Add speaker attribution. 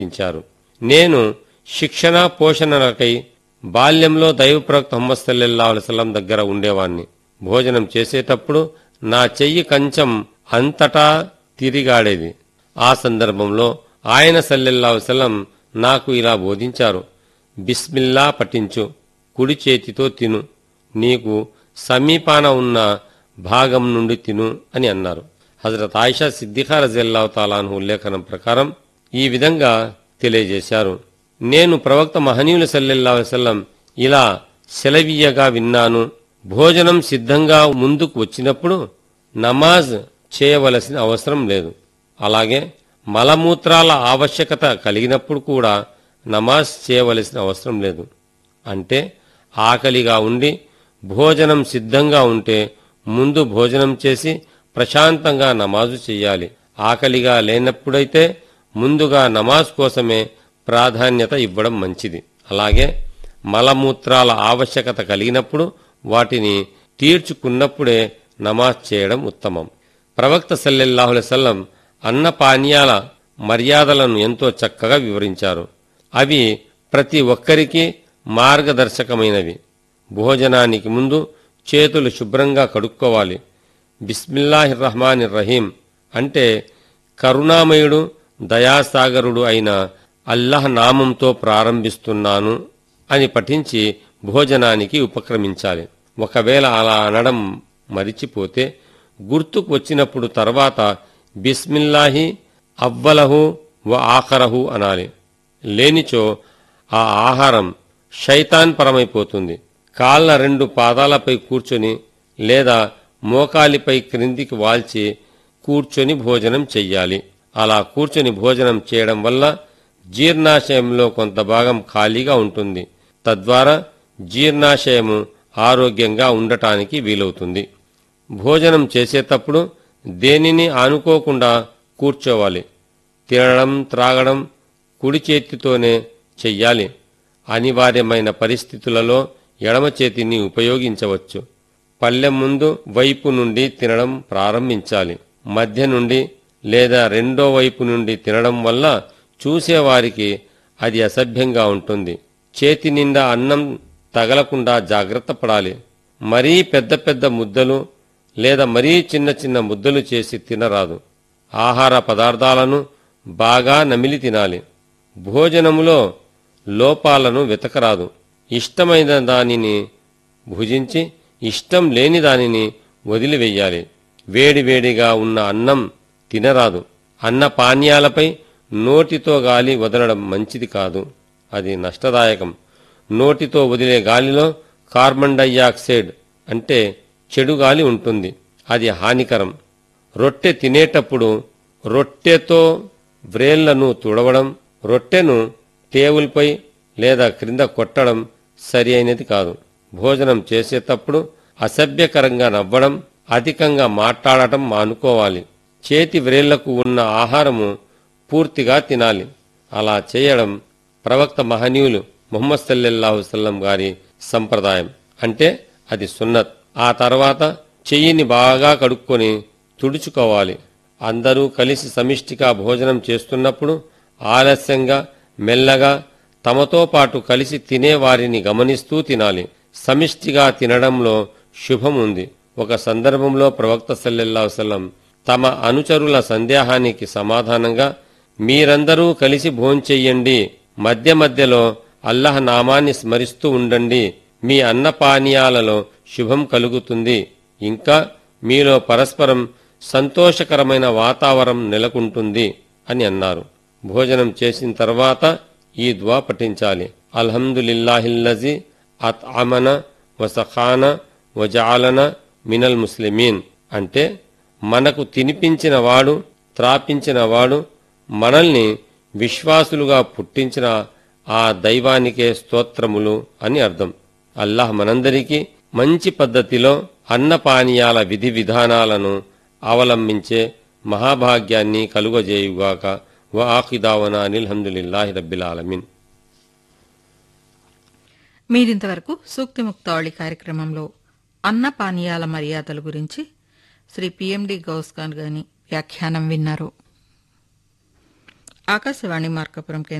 Speaker 1: ఇచ్చారు నేను శిక్షణ పోషణలకై బాల్యంలో దైవ ప్రవక్త ముహమ్మద్ సల్లల్లాహు అలైహి వసల్లం దగ్గర ఉండేవాణ్ణి భోజనం చేసేటప్పుడు నా చెయ్యి కంచం అంతటా తిరిగాడేది ఆ సందర్భంలో ఆయన సల్లల్లాహు అలైహి వసల్లం నాకు ఇలా బోధించారు బిస్మిల్లా పఠించు కుడి చేతితో తిను నీకు సమీపాన ఉన్న భాగం నుండి తిను అని అన్నారు హజరత్ ఆయిషా సిద్దిఖా రజల్లాహు తాలాను ఉల్లేఖనం ప్రకారం ఈ విధంగా తెలియజేశారు నేను ప్రవక్త మహనీయుల సల్లెల్లా వసల్లం ఇలా సెలవీయగా విన్నాను భోజనం సిద్ధంగా ముందుకు వచ్చినప్పుడు నమాజ్ చేయవలసిన అవసరం లేదు అలాగే మలమూత్రాల ఆవశ్యకత కలిగినప్పుడు కూడా నమాజ్ చేయవలసిన అవసరం లేదు అంటే ఆకలిగా ఉండి భోజనం సిద్ధంగా ఉంటే ముందు భోజనం చేసి ప్రశాంతంగా నమాజు చెయ్యాలి ఆకలిగా లేనప్పుడైతే ముందుగా నమాజ్ కోసమే ప్రాధాన్యత ఇవ్వడం మంచిది అలాగే మలమూత్రాల ఆవశ్యకత కలిగినప్పుడు వాటిని తీర్చుకున్నప్పుడే నమాజ్ చేయడం ఉత్తమం ప్రవక్త సల్లెల్లాహుల సల్లం అన్న పానీయాల మర్యాదలను ఎంతో చక్కగా వివరించారు అవి ప్రతి ఒక్కరికి మార్గదర్శకమైనవి భోజనానికి ముందు చేతులు శుభ్రంగా కడుక్కోవాలి బిస్మిల్లాహిర్ రహమాన్ రహీం అంటే కరుణామయుడు దయాసాగరుడు అయిన అల్లహ నామంతో ప్రారంభిస్తున్నాను అని పఠించి భోజనానికి ఉపక్రమించాలి ఒకవేళ అలా అనడం మరిచిపోతే గుర్తుకు వచ్చినప్పుడు తర్వాత బిస్మిల్లాహి అవ్వలహు వ ఆఖరహు అనాలి లేనిచో ఆ ఆహారం శైతాన్ పరమైపోతుంది కాళ్ళ రెండు పాదాలపై కూర్చొని లేదా మోకాలిపై క్రిందికి వాల్చి కూర్చొని భోజనం చెయ్యాలి అలా కూర్చొని భోజనం చేయడం వల్ల జీర్ణాశయంలో కొంత భాగం ఖాళీగా ఉంటుంది తద్వారా జీర్ణాశయము ఆరోగ్యంగా ఉండటానికి వీలవుతుంది భోజనం చేసేటప్పుడు దేనిని ఆనుకోకుండా కూర్చోవాలి తినడం త్రాగడం కుడి చేతితోనే చెయ్యాలి అనివార్యమైన పరిస్థితులలో ఎడమ చేతిని ఉపయోగించవచ్చు పళ్ళెం ముందు వైపు నుండి తినడం ప్రారంభించాలి మధ్య నుండి లేదా రెండో వైపు నుండి తినడం వల్ల చూసేవారికి అది అసభ్యంగా ఉంటుంది చేతి నిండా అన్నం తగలకుండా జాగ్రత్త పడాలి మరీ పెద్ద పెద్ద ముద్దలు లేదా మరీ చిన్న చిన్న ముద్దలు చేసి తినరాదు ఆహార పదార్థాలను బాగా నమిలి తినాలి భోజనములో లోపాలను వెతకరాదు ఇష్టమైన దానిని భుజించి ఇష్టం లేని దానిని వదిలివెయ్యాలి వేడివేడిగా ఉన్న అన్నం తినరాదు అన్న పానీయాలపై నోటితో గాలి వదలడం మంచిది కాదు అది నష్టదాయకం నోటితో వదిలే గాలిలో కార్బన్ డైఆక్సైడ్ అంటే చెడు గాలి ఉంటుంది అది హానికరం రొట్టె తినేటప్పుడు రొట్టెతో వ్రేళ్లను తుడవడం రొట్టెను టేబుల్పై లేదా క్రింద కొట్టడం సరి అయినది కాదు భోజనం చేసేటప్పుడు అసభ్యకరంగా నవ్వడం అధికంగా మాట్లాడటం మానుకోవాలి చేతి వ్రేళ్లకు ఉన్న ఆహారము పూర్తిగా తినాలి అలా చేయడం ప్రవక్త మహనీయులు ముహమ్మద్ సల్లెల్లాహు సల్లం గారి సంప్రదాయం అంటే అది సున్నత్ ఆ తర్వాత చెయ్యిని బాగా కడుక్కొని తుడుచుకోవాలి అందరూ కలిసి సమిష్టిగా భోజనం చేస్తున్నప్పుడు ఆలస్యంగా మెల్లగా తమతో పాటు కలిసి తినే వారిని గమనిస్తూ తినాలి సమిష్టిగా తినడంలో శుభం ఉంది ఒక సందర్భంలో ప్రవక్త సల్లెల్లా వసల్లం తమ అనుచరుల సందేహానికి సమాధానంగా మీరందరూ కలిసి భోంచెయ్యండి మధ్య మధ్యలో అల్లహ నామాన్ని స్మరిస్తూ ఉండండి మీ అన్నపానీయాలలో శుభం కలుగుతుంది ఇంకా మీలో పరస్పరం సంతోషకరమైన వాతావరణం నెలకొంటుంది అని అన్నారు భోజనం చేసిన తర్వాత ఈ దువా పఠించాలి అల్హమ్దులిల్లాహిల్లజీ అత్ అమన వసఖాన వజాలన మినల్ ముస్లిమీన్ అంటే మనకు తినిపించిన వాడు త్రాపించిన వాడు మనల్ని విశ్వాసులుగా పుట్టించిన ఆ దైవానికే స్తోత్రములు అని అర్థం అల్లాహ్ మనందరికీ మంచి పద్ధతిలో అన్నపానీయాల విధి విధానాలను అవలంబించే మహాభాగ్యాన్ని కలుగజేయుగాక వ ఆఖిదావన అనిల్హమ్దులిల్లాహి రబ్బిల్ ఆలమీన్
Speaker 2: మీరింతవరకు సూక్తి ముక్తావళి కార్యక్రమంలో అన్న పానీయాల మర్యాదల గురించి శ్రీ పిఎండి గౌస్ఖాన్ గాని వ్యాఖ్యానం విన్నారు ఆకాశవాణి మార్కపురం కేంద్రం